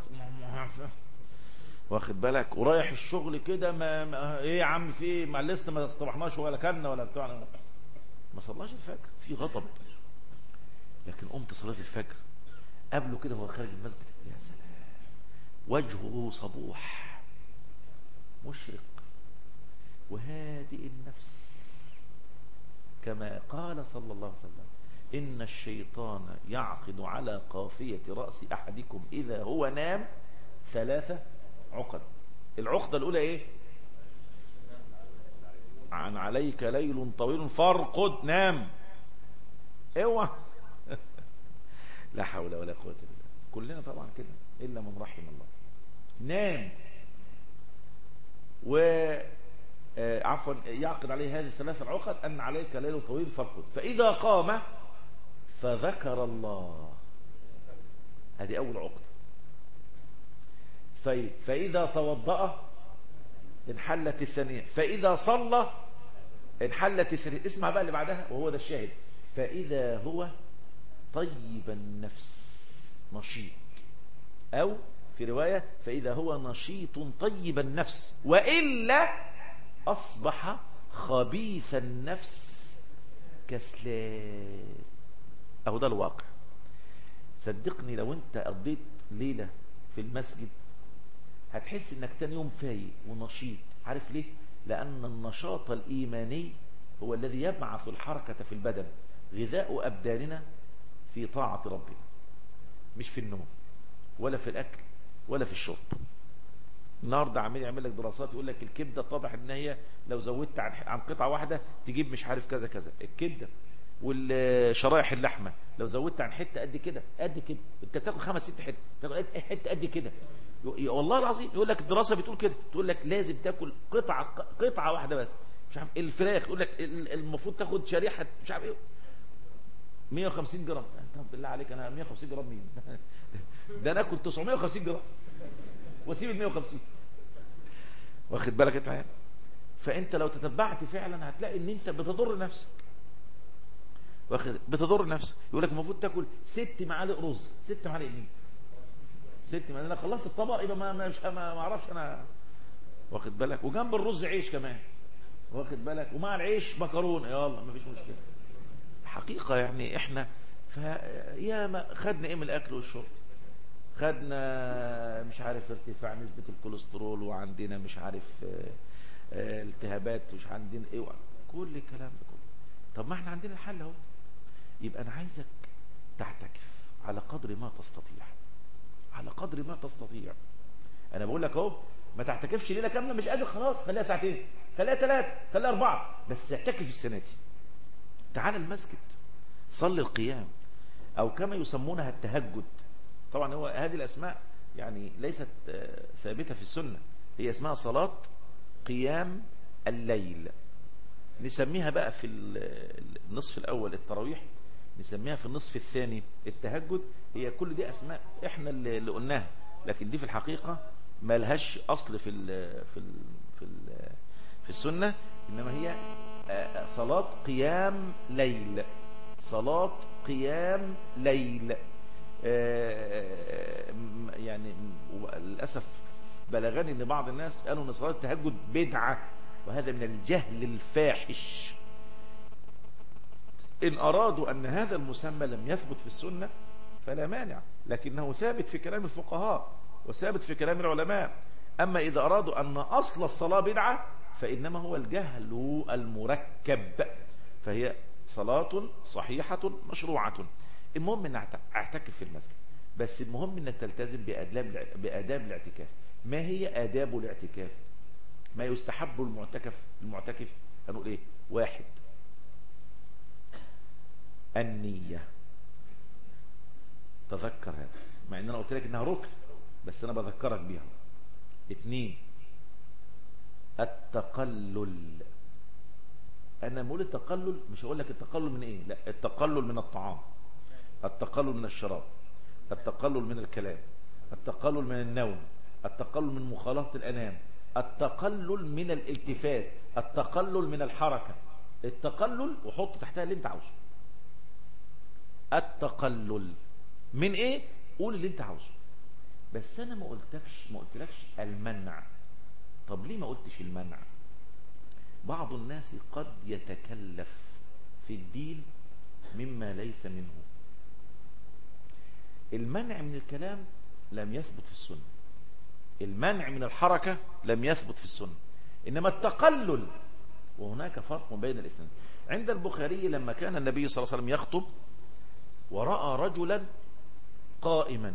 واخد بالك ورايح الشغل كده ما, ما ايه يا عم في ايه ما لسه ما اصطبحناش ولا كلنا ولا بتاع ما صلاش الفجر في غضب لكن قمت صلاه الفجر قبله كده وهو خارج المسجد يا سلام وجهه صبوح مشرق وهادئ النفس كما قال صلى الله عليه وسلم إن الشيطان يعقد على قافية رأس أحدكم إذا هو نام ثلاثة عقد العقدة الأولى إيه عن عليك ليل طويل فارقد نام اوعى لا حول ولا قوة إلا بالله كلنا طبعا كده إلا من رحم الله نام و عفوا يعقد عليه هذه الثلاث العقد أن عليك ليل طويل فارقد فإذا قام فذكر الله هذه أول عقدة طيب فإذا توضأ انحلت الثانية فإذا صلى انحلت الثري اسمع بقى اللي بعدها وهو ده الشاهد فإذا هو طيب النفس نشيط أو في رواية فإذا هو نشيط طيب النفس وإلا أصبح خبيث النفس كسلان أهو ده الواقع صدقني لو أنت قضيت ليلة في المسجد هتحس انك تاني يوم فايق ونشيط عارف ليه لان النشاط الايماني هو الذي يبعث الحركة في البدن غذاء ابداننا في طاعة ربنا مش في النوم ولا في الاكل ولا في الشرب النهارده عمال يعمل لك دراسات يقول لك الكبده اتضح ان هي لو زودت عن عن قطعه واحده تجيب مش عارف كذا كذا الكبده والشرايح اللحمه لو زودت عن حته قد كده قد كده انت بتاكل خمس ست حته تاكل حته قد كده والله العظيم يقول لك الدراسه بتقول كده تقول لك لازم تاكل قطعه قطعه واحده بس مش عارف الفراخ يقول لك المفروض تاخد شريحه مش عارف ايه 150 جرام انت بالله عليك انا 150 جرام مين ده انا اكل 950 جرام واسيب ال 150 واخد بالك انت يعني فانت لو تتبعت فعلا هتلاقي ان انت بتضر نفسك واخد بتضر نفسك يقول لك المفروض تاكل ست معالق رز ست معالق مين ست معالق انا خلصت الطبق يبقى ما مش ما, ما اعرفش انا واخد بالك وجنب الرز عيش كمان واخد بالك ومع العيش مكرونه يلا ما فيش مشكله حقيقه يعني احنا فيا ما خدنا ايه من الاكل والشرب خدنا مش عارف ارتفاع نسبة الكوليسترول وعندنا مش عارف التهابات مش عندنا ايه كل الكلام ده كله طب ما احنا عندنا الحل اهو يبقى انا عايزك تعتكف على قدر ما تستطيع على قدر ما تستطيع انا بقول لك اهو ما تعتكفش ليله كامله مش قادر خلاص خليها ساعتين خليها ثلاثه خليها اربعه بس اعتكف السنه دي تعال المسجد صلي القيام او كما يسمونها التهجد طبعا هو هذه الأسماء يعني ليست ثابتة في السنة هي اسمها صلاة قيام الليل نسميها بقى في النصف الأول التراويح نسميها في النصف الثاني التهجد هي كل دي أسماء إحنا اللي قلناها لكن دي في الحقيقة ما لهاش أصل في ال في ال في ال في السنة إنما هي صلاة قيام ليل صلاة قيام ليل يعني للأسف بلغني ان بعض الناس قالوا ان صلاة التهجد بدعة وهذا من الجهل الفاحش إن أرادوا أن هذا المسمى لم يثبت في السنة فلا مانع لكنه ثابت في كلام الفقهاء وثابت في كلام العلماء أما إذا أرادوا أن أصل الصلاة بدعة فإنما هو الجهل المركب فهي صلاة صحيحة مشروعة المهم ان اعتكف في المسجد بس المهم انك تلتزم باداب باداب الاعتكاف ما هي آداب الاعتكاف ما يستحب المعتكف المعتكف هنقول ايه واحد النية تذكر هذا مع ان انا قلت لك انها ركن بس انا بذكرك بيها اثنين التقلل انا بقول التقلل مش هقول لك التقلل من ايه لا التقلل من الطعام التقلل من الشراب التقلل من الكلام التقلل من النوم التقلل من مخالطة الأنام التقلل من الالتفات التقلل من الحركة التقلل وحط تحتها اللي انت عاوزه التقلل من ايه قول اللي انت عاوزه بس انا ما قلتكش ما قلتلكش المنع طب ليه ما قلتش المنع بعض الناس قد يتكلف في الدين مما ليس منه المنع من الكلام لم يثبت في السنة المنع من الحركة لم يثبت في السنة إنما التقلل وهناك فرق بين الاثنين عند البخاري لما كان النبي صلى الله عليه وسلم يخطب ورأى رجلا قائما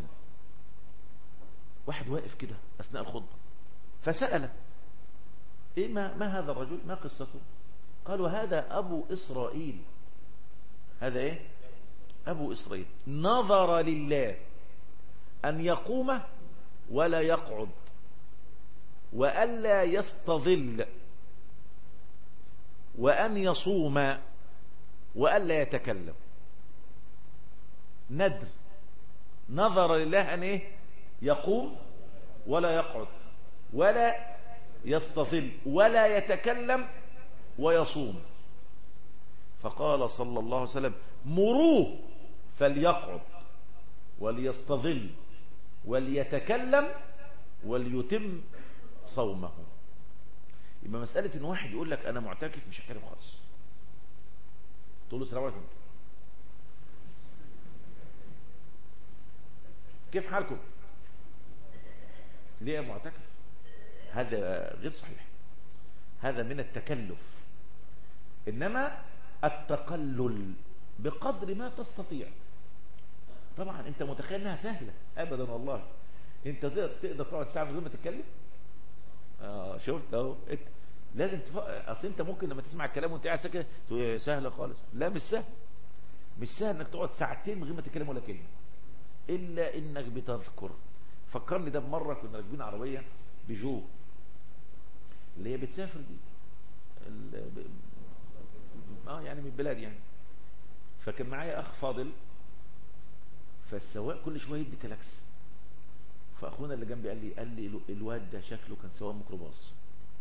واحد واقف كده أثناء الخطبة فسأل إيه ما, ما هذا الرجل ما قصته قالوا هذا أبو إسرائيل هذا إيه أبو إسرائيل نظر لله أن يقوم ولا يقعد وألا يستظل وأن يصوم وألا يتكلم ندر نظر لله أن إيه يقوم ولا يقعد ولا يستظل ولا يتكلم ويصوم فقال صلى الله عليه وسلم مروه فليقعد وليستظل وليتكلم وليتم صومه يبقى مسألة ان واحد يقول لك انا معتكف مش هتكلم خالص تقول له السلام عليكم كيف حالكم ليه يا معتكف هذا غير صحيح هذا من التكلف انما التقلل بقدر ما تستطيع طبعا انت متخيل انها سهله ابدا والله انت تقدر تقعد ساعه من غير ما تتكلم اه شفت اهو انت لازم تف... اصل انت ممكن لما تسمع الكلام وانت قاعد ساكت تقول سهله خالص لا مش سهل مش سهل انك تقعد ساعتين من غير ما تتكلم ولا كلمه الا انك بتذكر فكرني ده بمره كنا راكبين عربيه بيجو اللي هي بتسافر دي ال... اه يعني من البلاد يعني فكان معايا اخ فاضل فالسواق كل شويه يدي كلاكس فاخونا اللي جنبي قال لي قال لي الواد ده شكله كان سواق ميكروباص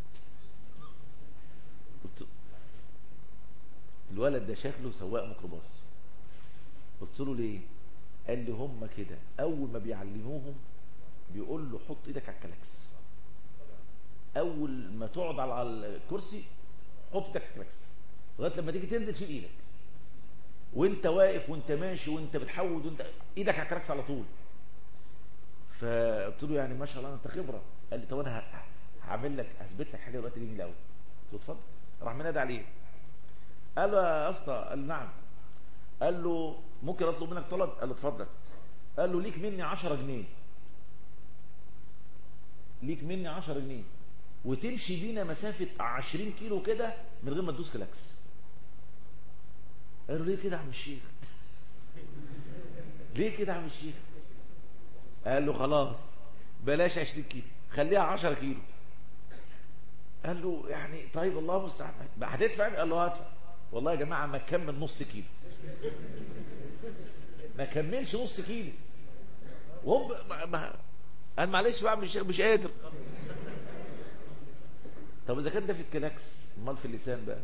قلت الولد ده شكله سواق ميكروباص قلت له ليه قال لي هم كده اول ما بيعلموهم بيقول له حط ايدك على الكلاكس اول ما تقعد على الكرسي حط ايدك على الكلاكس لغايه لما تيجي تنزل شيل ايدك وانت واقف وانت ماشي وانت بتحود وانت ايدك على الكلاكس على طول فقلت له يعني ما شاء الله انت خبره قال لي طب انا هعمل لك اثبت لك حاجه دلوقتي جميله قوي قلت له اتفضل راح منادى عليه قال له يا اسطى قال نعم قال له ممكن اطلب منك طلب قال له اتفضل قال له ليك مني 10 جنيه ليك مني 10 جنيه وتمشي بينا مسافه 20 كيلو كده من غير ما تدوس كلاكس قال له ليه كده يا عم الشيخ ليه كده يا عم الشيخ قال له خلاص بلاش 20 كيلو خليها 10 كيلو قال له يعني طيب الله المستعان هتدفع قال له هدفع والله يا جماعه ما كمل نص كيلو ما كملش نص كيلو وهم ما قال معلش بقى الشيخ مش قادر طب اذا كان ده في الكلاكس امال في اللسان بقى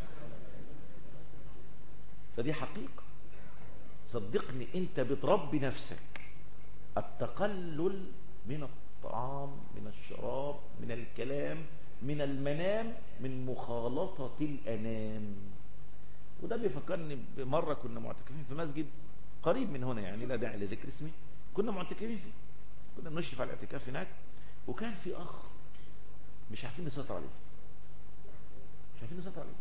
فدي حقيقه صدقني انت بتربي نفسك التقلل من الطعام من الشراب من الكلام من المنام من مخالطة الأنام وده بيفكرني بمرة كنا معتكفين في مسجد قريب من هنا يعني لا داعي لذكر اسمه كنا معتكفين فيه كنا بنشرف على الاعتكاف هناك وكان في أخ مش عارفين نسيطر عليه مش عارفين نسيطر عليه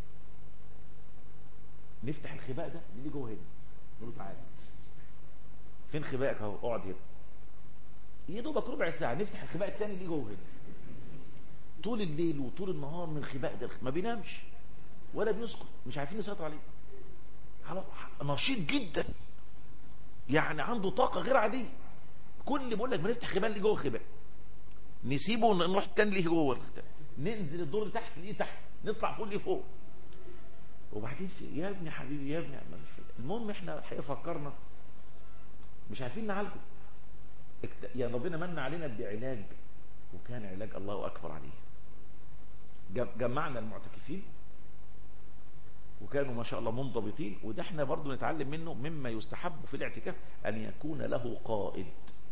نفتح الخباء ده اللي جوه هنا نقول له تعالى فين خبائك اهو اقعد هنا يا دوبك ربع ساعه نفتح الخباء الثاني اللي جوه هنا طول الليل وطول النهار من خباء ده ما بينامش ولا بيسكت مش عارفين نسيطر عليه نشيط جدا يعني عنده طاقه غير عاديه كل اللي بيقول لك بنفتح خباء اللي جوه خباء نسيبه ونروح التاني اللي جوه ننزل الدور اللي تحت اللي تحت نطلع فوق اللي فوق وبعدين في يا ابني حبيبي يا ابني المهم احنا الحقيقه فكرنا مش عارفين نعالجه يا ربنا من علينا بعلاج وكان علاج الله اكبر عليه جمعنا المعتكفين وكانوا ما شاء الله منضبطين وده احنا برضو نتعلم منه مما يستحب في الاعتكاف ان يكون له قائد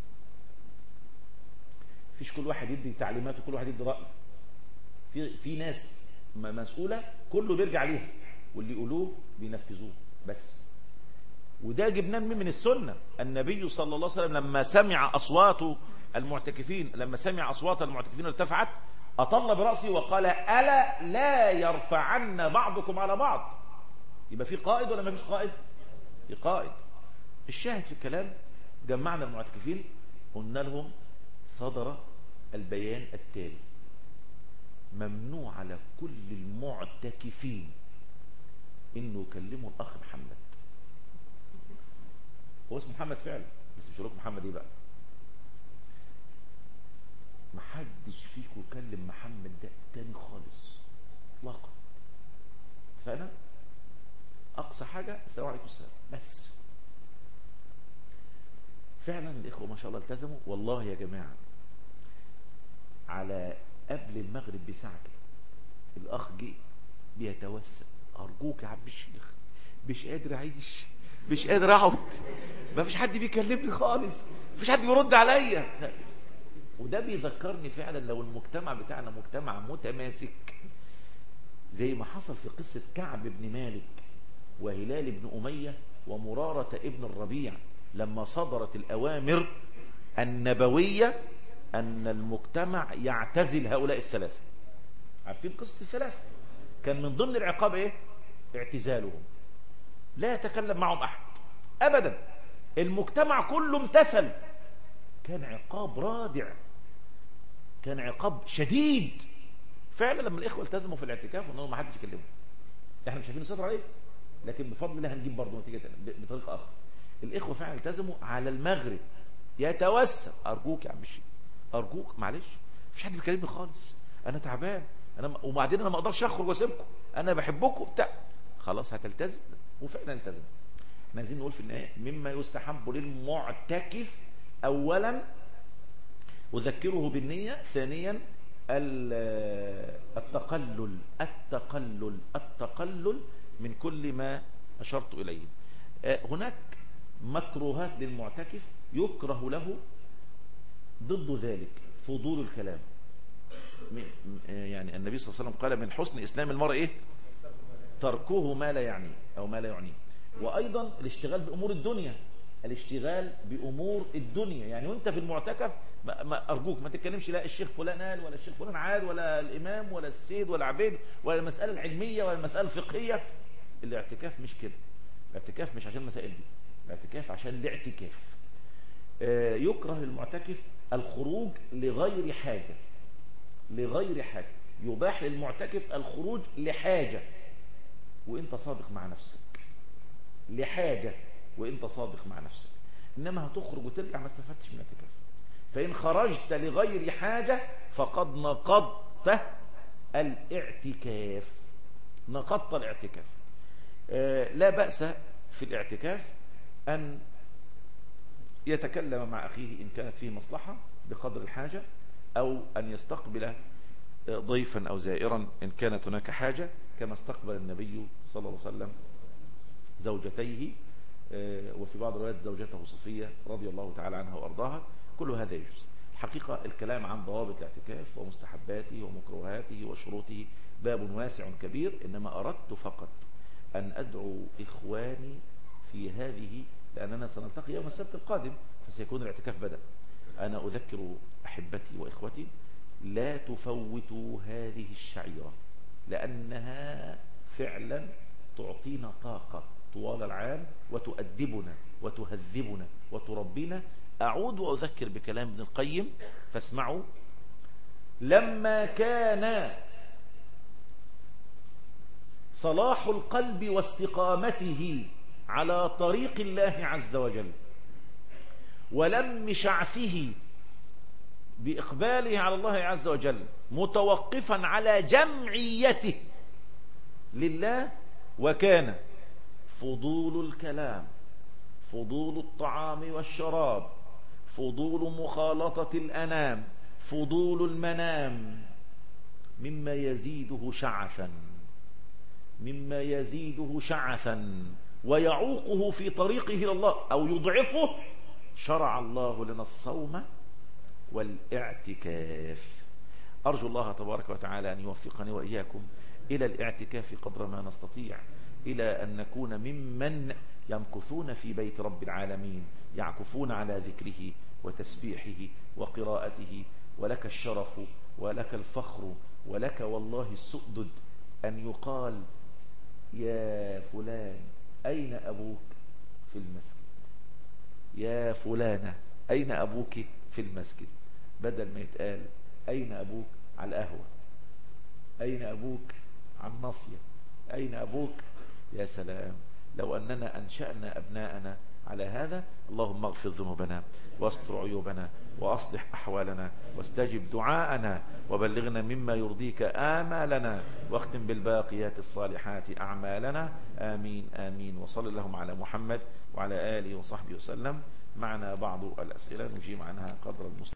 فيش كل واحد يدي تعليمات وكل واحد يدي راي في في ناس مسؤوله كله بيرجع ليها واللي يقولوه بينفذوه بس وده جبناه من السنة النبي صلى الله عليه وسلم لما سمع أصوات المعتكفين لما سمع أصوات المعتكفين ارتفعت أطل برأسه وقال ألا لا يرفعن بعضكم على بعض يبقى في قائد ولا ما فيش قائد في قائد الشاهد في الكلام جمعنا المعتكفين قلنا لهم صدر البيان التالي ممنوع على كل المعتكفين انه يكلموا الاخ محمد هو اسمه محمد فعلا بس مش لكم محمد ايه بقى محدش فيكم يكلم محمد ده تاني خالص اطلاقا فانا اقصى حاجه السلام عليكم السلام بس فعلا الاخوه ما شاء الله التزموا والله يا جماعه على قبل المغرب بساعه كده الاخ جه بيتوسل ارجوك يا عم الشيخ مش قادر اعيش مش قادر اقعد ما فيش حد بيكلمني خالص مفيش حد بيرد عليا وده بيذكرني فعلا لو المجتمع بتاعنا مجتمع متماسك زي ما حصل في قصة كعب بن مالك وهلال بن أمية ومرارة ابن الربيع لما صدرت الأوامر النبوية أن المجتمع يعتزل هؤلاء الثلاثة عارفين قصة الثلاثة كان من ضمن العقاب إيه اعتزالهم لا يتكلم معهم أحد أبدا المجتمع كله امتثل كان عقاب رادع كان عقاب شديد فعلا لما الإخوة التزموا في الاعتكاف وأنهم ما حدش يكلمهم احنا مش عارفين نسيطر عليه لكن بفضل الله هنجيب برضه نتيجة بطريقة أخرى الإخوة فعلا التزموا على المغرب يتوسل أرجوك يا عم الشيخ أرجوك معلش مفيش حد بيكلمني خالص أنا تعبان أنا وبعدين أنا ما أقدرش أخرج وأسيبكم أنا بحبكم بتاع خلاص هتلتزم وفعلا التزم احنا عايزين نقول في النهاية مما يستحب للمعتكف أولا أذكره بالنية ثانيا التقلل التقلل التقلل من كل ما أشرت إليه هناك مكروهات للمعتكف يكره له ضد ذلك فضول الكلام يعني النبي صلى الله عليه وسلم قال من حسن إسلام المرء إيه تركه ما لا يعنيه أو ما لا يعنيه وأيضا الاشتغال بأمور الدنيا الاشتغال بأمور الدنيا يعني وانت في المعتكف ما ما أرجوك ما تتكلمش لا الشيخ فلان قال ولا الشيخ فلان عاد ولا الإمام ولا السيد ولا عبيد ولا المسألة العلمية ولا المسألة الفقهية الاعتكاف مش كده الاعتكاف مش عشان المسائل دي الاعتكاف عشان الاعتكاف آه يكره للمعتكف الخروج لغير حاجة لغير حاجة يباح للمعتكف الخروج لحاجة وانت صادق مع نفسك لحاجة وانت صادق مع نفسك انما هتخرج وترجع ما استفدتش من الاعتكاف فان خرجت لغير حاجة فقد نقضت الاعتكاف نقضت الاعتكاف آه لا بأس في الاعتكاف أن يتكلم مع أخيه إن كانت فيه مصلحة بقدر الحاجة أو أن يستقبل ضيفا أو زائرا إن كانت هناك حاجة كما استقبل النبي صلى الله عليه وسلم زوجتيه وفي بعض الروايات زوجته صفية رضي الله تعالى عنها وأرضاها كل هذا يجوز الحقيقة الكلام عن ضوابط الاعتكاف ومستحباته ومكروهاته وشروطه باب واسع كبير إنما أردت فقط أن أدعو إخواني في هذه لأننا سنلتقي يوم السبت القادم فسيكون الاعتكاف بدأ أنا أذكر أحبتي وإخوتي لا تفوتوا هذه الشعيرة لأنها فعلا تعطينا طاقة طوال العام وتؤدبنا وتهذبنا وتربينا أعود وأذكر بكلام ابن القيم فاسمعوا لما كان صلاح القلب واستقامته على طريق الله عز وجل ولم شعثه بإقباله على الله عز وجل متوقفا على جمعيته لله وكان فضول الكلام فضول الطعام والشراب فضول مخالطة الأنام فضول المنام مما يزيده شعثا مما يزيده شعثا ويعوقه في طريقه إلى الله أو يضعفه شرع الله لنا الصوم والاعتكاف أرجو الله تبارك وتعالى أن يوفقني وإياكم إلى الاعتكاف قدر ما نستطيع إلى أن نكون ممن يمكثون في بيت رب العالمين يعكفون على ذكره وتسبيحه وقراءته ولك الشرف ولك الفخر ولك والله السؤدد أن يقال يا فلان أين أبوك في المسجد يا فلانة أين أبوك في المسجد بدل ما يتقال أين أبوك على القهوة أين أبوك على النصية أين أبوك يا سلام لو أننا أنشأنا أبناءنا على هذا اللهم اغفر ذنوبنا واستر عيوبنا وأصلح أحوالنا واستجب دعاءنا وبلغنا مما يرضيك آمالنا واختم بالباقيات الصالحات أعمالنا آمين آمين وصل اللهم على محمد وعلى آله وصحبه وسلم معنا بعض الأسئلة نجيب عنها قدر المسلم